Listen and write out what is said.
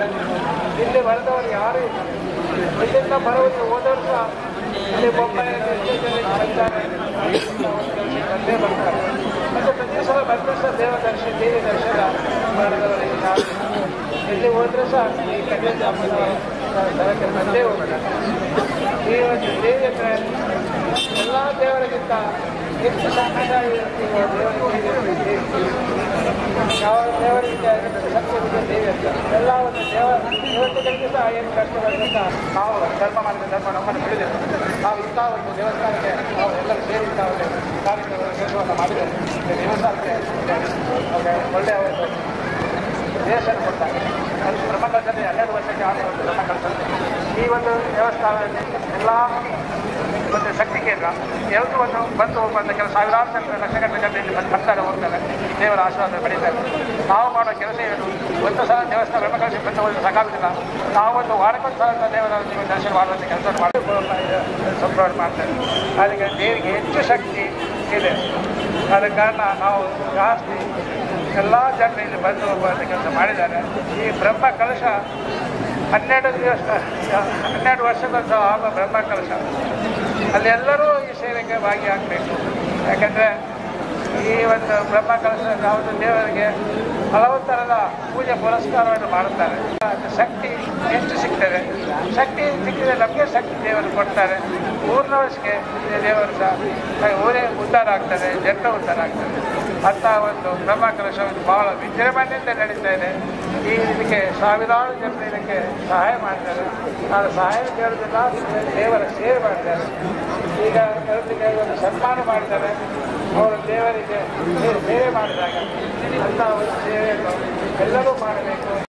ಇಲ್ಲಿ ಬರೆದವರು ಯಾರು ಇಲ್ಲ ಇಲ್ಲಿಂದ ಬರುವುದು ಹೋದವರು ಸಹ ಇಲ್ಲಿ ಬೊಂಬಾಯಿಯಲ್ಲಿ ಎಷ್ಟೋ ಜನ ಬಂದಿದ್ದಾರೆ. ಬಂದೇ ಬರ್ತಾರೆ ಮತ್ತು ಪ್ರತಿ ಸಲ ಬಂದರೂ ಸಹ ದೇವ ದರ್ಶನ ದೇವಿ ದರ್ಶನ ಮಾಡಿದವರು ಇಲ್ಲಿ ಯಾರು ಇಲ್ಲ. ಎಲ್ಲಿ ಹೋದ್ರೆ ಸಹ ಈ ಕನ್ಯಾದ ಹಬ್ಬದ ಸ್ಥಳಕ್ಕೆ ಬಂದೇ ಹೋಗ್ತಾರೆ ಈ ಒಂದು ದೇವಿ ಹತ್ರ ಎಲ್ಲ ದೇವರಿಗಿಂತ ಹೆಚ್ಚು ಸಂಪ್ರದಾಯ ಇರುವ ದೇವರಿಗೆ ಯಾವ ದೇವರಿಗೆ ಸತ್ಯವಿದೆ ದೇವಿ ಅಂತ ಎಲ್ಲ ಒಂದು ದೇವ ದೇವತೆಗಳಿಗೆ ಸಹ ಏನು ಕಷ್ಟಗಳಿಂದ ನಾವು ಧರ್ಮ ಮಾಡಿದ ಧರ್ಮ ನಮ್ಮನ್ನು ತಿಳಿದಿದೆ ನಾವು ಇಂಥ ಒಂದು ದೇವಸ್ಥಾನಕ್ಕೆ ನಾವು ಎಲ್ಲರೂ ಸೇರಿ ಇಂಥ ಒಂದು ಕಾರ್ಯಕ್ರಮ ಕೆಲಸವನ್ನು ಮಾಡಿದರೆ ಈ ದೇವಸ್ಥಾನಕ್ಕೆ ಅವ್ರಿಗೆ ಒಳ್ಳೆಯ ಒಂದು ದೇಶವನ್ನು ಕೊಡ್ತಾರೆ ಅದು ಬ್ರಹ್ಮಕಲ್ಸದಲ್ಲಿ ಹನ್ನೆರಡು ವರ್ಷಕ್ಕೆ ಆದ ಒಂದು ಬ್ರಹ್ಮಕಲ್ಸಲ್ಲಿ ಈ ಒಂದು ದೇವಸ್ಥಾನದಲ್ಲಿ ಎಲ್ಲ ಒಂದು ಶಕ್ತಿ ಕೇಂದ್ರ ಎಲ್ಲರೂ ಒಂದು ಬಂದು ಬಂದ ಕೆಲವು ಸಾವಿರಾರು ಜನ ಲಕ್ಷಗಟ್ಟಲೆ ಜನ ಇಲ್ಲಿ ಬಂದು ಬರ್ತಾರೆ ಹೋಗ್ತಾರೆ ದೇವರ ಆಶೀರ್ವಾದ ಪಡೀತಾರೆ ನಾವು ಮಾಡೋ ಕೆಲಸ ಏನು ಒಂದು ಸಲ ದೇವಸ್ಥಾನ ಬ್ರಹ್ಮಕಲಸಿ ಬಂದು ಹೋದ್ರೆ ಸಾಕಾಗುತ್ತಿಲ್ಲ ನಾವು ಒಂದು ವಾರಕ್ಕೊಂದು ಸಲ ದೇವರ ನೀವು ದರ್ಶನ ಮಾಡುವಂಥ ಕೆಲಸ ಮಾಡಿ ಸಂಪ್ರದಾಯ ಮಾಡ್ತಾರೆ ಅದಕ್ಕೆ ದೇವರಿಗೆ ಹೆಚ್ಚು ಶಕ್ತಿ ಇದೆ ಆದ ಕಾರಣ ನಾವು ಜಾಸ್ತಿ ಎಲ್ಲ ಜನರು ಇಲ್ಲಿ ಬಂದು ಹೋಗುವಂಥ ಕೆಲಸ ಮಾಡಿದ್ದಾರೆ ಈ ಬ್ರಹ್ಮ ಕಲಶ ಹನ್ನೆರಡು ದಿವಸ ಹನ್ನೆರಡು ವರ್ಷಕ್ಕೊಂದು ಸಲ ಆಗುವ ಬ್ರಹ್ಮ ಕಲಶ ಅಲ್ಲಿ ಎಲ್ಲರೂ ಈ ಸೇವೆಗೆ ಭಾಗಿಯಾಗಬೇಕು ಯಾಕಂದರೆ ಈ ಒಂದು ಬ್ರಹ್ಮ ಕಲಶ ಯಾವುದು ದೇವರಿಗೆ ಹಲವು ಥರದ ಪೂಜೆ ಪುರಸ್ಕಾರವನ್ನು ಮಾಡುತ್ತಾರೆ ಅದು ಶಕ್ತಿ ಹೆಚ್ಚು ಸಿಗ್ತದೆ ಶಕ್ತಿ ಸಿಕ್ಕಿದ್ರೆ ನಮಗೆ ಶಕ್ತಿ ದೇವರು ಕೊಡ್ತಾರೆ ಊರಿನವರಿಗೆ ದೇವರು ಸಹ ಊರೇ ಉದ್ಧಾರ ಆಗ್ತದೆ ಜನರು ಉದ್ಧಾರ ಆಗ್ತದೆ ಅಂತ ಒಂದು ಬ್ರಹ್ಮ ಕಲಶ ಒಂದು ಬಹಳ ವಿಜೃಂಭಣೆಯಿಂದ ನಡೀತಾ ಇದೆ ಈ ಇದಕ್ಕೆ ಸಾವಿರಾರು ಜನರು ಇದಕ್ಕೆ ಸಹಾಯ ಮಾಡ್ತಾರೆ ನಾನು ಸಹಾಯ ಕೇಳೋದಿಲ್ಲ ದೇವರ ಸೇವೆ ಮಾಡ್ತಾರೆ ಈಗ ಅವರಿಗೆ ಒಂದು ಸನ್ಮಾನ ಮಾಡಿದ್ದಾರೆ ಅವರು ದೇವರಿಗೆ ಸೇವೆ ಮಾಡಿದಾಗ ಅಂತ ಒಂದು ಸೇವೆಯನ್ನು ಎಲ್ಲರೂ ಮಾಡಬೇಕು